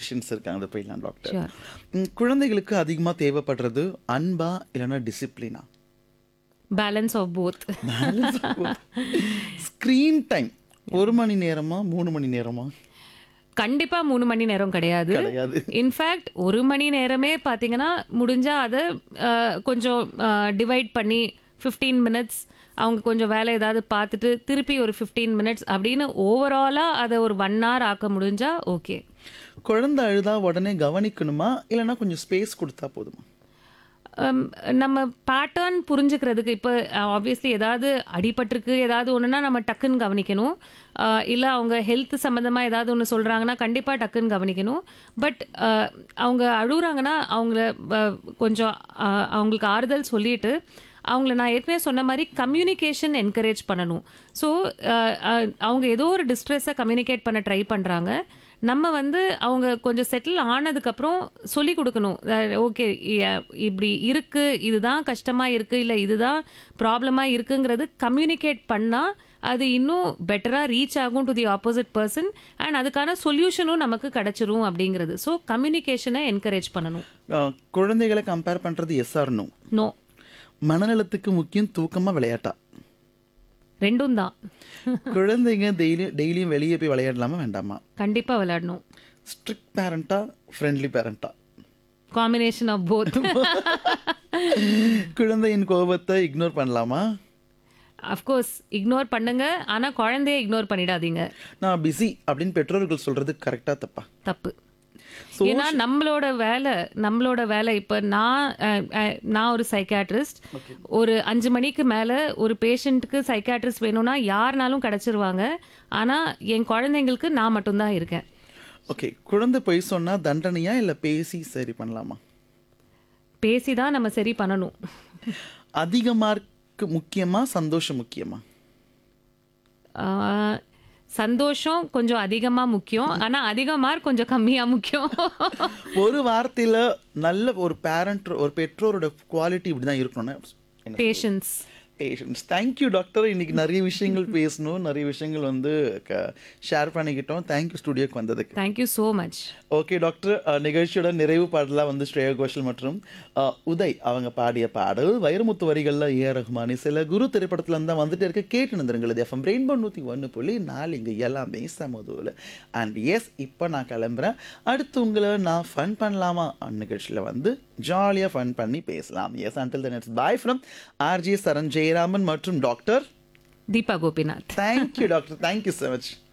Questions இருக்காங்க அதை போயிடலாம் டாக்டர் Sure. ம், குழந்தைகளுக்கு அதிகமாக தேவைப்படுறது அன்பா இல்லைன்னா டிசிப்ளினா balance of both screen time ஒரு மணி நேரமா மூணு மணி நேரமா கண்டிப்பா மூணு மணி நேரம் கிடையாது கிடையாது இன்ஃபேக்ட் ஒரு மணி நேரமே பார்த்தீங்கன்னா முடிஞ்சா அதை அஹ், கொஞ்சம் டிவைட் பண்ணி ஃபிஃப்டீன் மினிட்ஸ் அவங்க கொஞ்சம் வேலை ஏதாவது பார்த்துட்டு திருப்பி ஒரு ஃபிஃப்டீன் மினிட்ஸ் அப்படின்னு ஓவராலாக அதை ஒரு ஒன் hour ஆக்க முடிஞ்சா ஓகே குழந்தை அழுதா உடனே கவனிக்கணுமா இல்லைன்னா கொஞ்சம் ஸ்பேஸ் கொடுத்தா போதுமா ஹம், நம்ம பேட்டர்ன் புரிஞ்சுக்கிறதுக்கு இப்போ ஆப்வியஸ்லி ஏதாவது அடிபட்டிருக்கு ஏதாவது ஒன்றுனா நம்ம டக்குன்னு கவனிக்கணும் இல்லை அவங்க ஹெல்த் சம்மந்தமாக ஏதாவது ஒன்று சொல்கிறாங்கன்னா கண்டிப்பாக டக்குன்னு கவனிக்கணும் பட் அவங்க அழுகுறாங்கன்னா அவங்கள அஹ், கொஞ்சம் அஹ், அவங்களுக்கு ஆறுதல் சொல்லிட்டு அவங்கள நான் ஏற்கனவே சொன்ன மாதிரி கம்யூனிகேஷன் என்கரேஜ் பண்ணணும் ஸோ அவங்க ஏதோ ஒரு டிஸ்ட்ரெஸ்ஸை கம்யூனிகேட் பண்ண ட்ரை பண்ணுறாங்க நம்ம வந்து அவங்க கொஞ்சம் செட்டில் ஆனதுக்கப்புறம் சொல்லி கொடுக்கணும் ஓகே இப்படி இருக்கு இதுதான் கஷ்டமா இருக்கு இல்லை இதுதான் ப்ராப்ளமா இருக்குங்கிறது கம்யூனிகேட் பண்ணா அது இன்னும் பெட்டரா ரீச் ஆகும் to the opposite person and அதுக்கான சொல்யூஷனும் நமக்கு கிடைச்சிரும் அப்படிங்கிறது ஸோ கம்யூனிகேஷனை என்கரேஜ் பண்ணணும் அஹ், குழந்தைகளை கம்பேர் பண்றது எஸ் ஆர் நோ நோ மனநலத்துக்கு முக்கியம் தூக்கமா விளையாட்டா ரெண்டும் தான் குழந்தைங்க டெய்லி டெய்லியும் வெளியே போய் விளையாடலாமா வேண்டாமா கண்டிப்பா விளையாடணும் ஸ்ட்ரிக்ட் பேரண்டா ஃப்ரெண்ட்லி பேரண்டா காம்பினேஷன் ஆஃப் போத் குழந்தையின் கோபத்தை இக்னோர் பண்ணலாமா அஃப்கோர்ஸ் இக்னோர் பண்ணுங்க ஆனா குழந்தைய இக்னோர் பண்ணிடாதீங்க நான் பிஸி அப்படின்னு பெற்றோர்கள் சொல்றது கரெக்டா தப்பா தப்பு ஏன்னா நம்மளோட வேலை நம்மளோட வேலை இப்போ நான் அஹ், அஹ், நான் ஒரு சைக்காட்ரிஸ்ட் ஒரு அஞ்சு மணிக்கு மேலே ஒரு பேஷண்ட்டுக்கு சைக்காட்ரிஸ்ட் வேணும்னா யாருனாலும் கிடச்சிருவாங்க ஆனால் என் குழந்தைங்களுக்கு நான் மட்டும்தான் இருக்கேன் ஓகே குழந்தை பொய் சொன்னா தண்டனையா இல்ல பேசி சரி பண்ணலாமா பேசி தான் நம்ம சரி பண்ணணும் அதிக மார்க் முக்கியமா சந்தோஷம் முக்கியமா ஆஹ், சந்தோஷம் கொஞ்சம் அதிகமாக முக்கியம் ஆனால் அதிக மார்க் கொஞ்சம் கம்மியாக முக்கியம் ஒரு வார்த்தையில நல்ல ஒரு பேரண்ட் ஒரு பெற்றோரோட குவாலிட்டி இப்படிதான் இருக்கணும்னு பேஷன்ஸ் பேஷன்ஸ் தேங்க்யூ டாக்டர் இன்னைக்கு நிறைய விஷயங்கள் பேசணும் நிறைய விஷயங்கள் வந்து ஷேர் பண்ணிக்கிட்டோம் தேங்க்யூ ஸ்டுடியோக்கு வந்ததுக்கு thank you so much okay doctor அஹ், நிகழ்ச்சியோட நிறைவு பாடலாம் வந்து ஸ்ரேயா கோஷல் மற்றும் அஹ், உதய் அவங்க பாடிய பாடல் வைரமுத்து வரிகளில் ஏ ரஹ்மானி சில குரு திரைப்படத்துல இருந்து தான் வந்துட்டு இருக்க கேட்டு நிந்திருங்கள் இது எஃப்எம் ரெயின்போ நூற்றி ஒன்று புள்ளி நாலு இங்கே எல்லாமே சமதூல அண்ட் எஸ் இப்போ நான் கிளம்புறேன் அடுத்து உங்களை நான் ஃபன் பண்ணலாமா நிகழ்ச்சியில் வந்து ஜாலியாக ஃபன் பண்ணி பேசலாம் yes until the next bye from RJ Charan Jayaraman மற்றும் doctor Deepa Gopinath thank you doctor thank you so much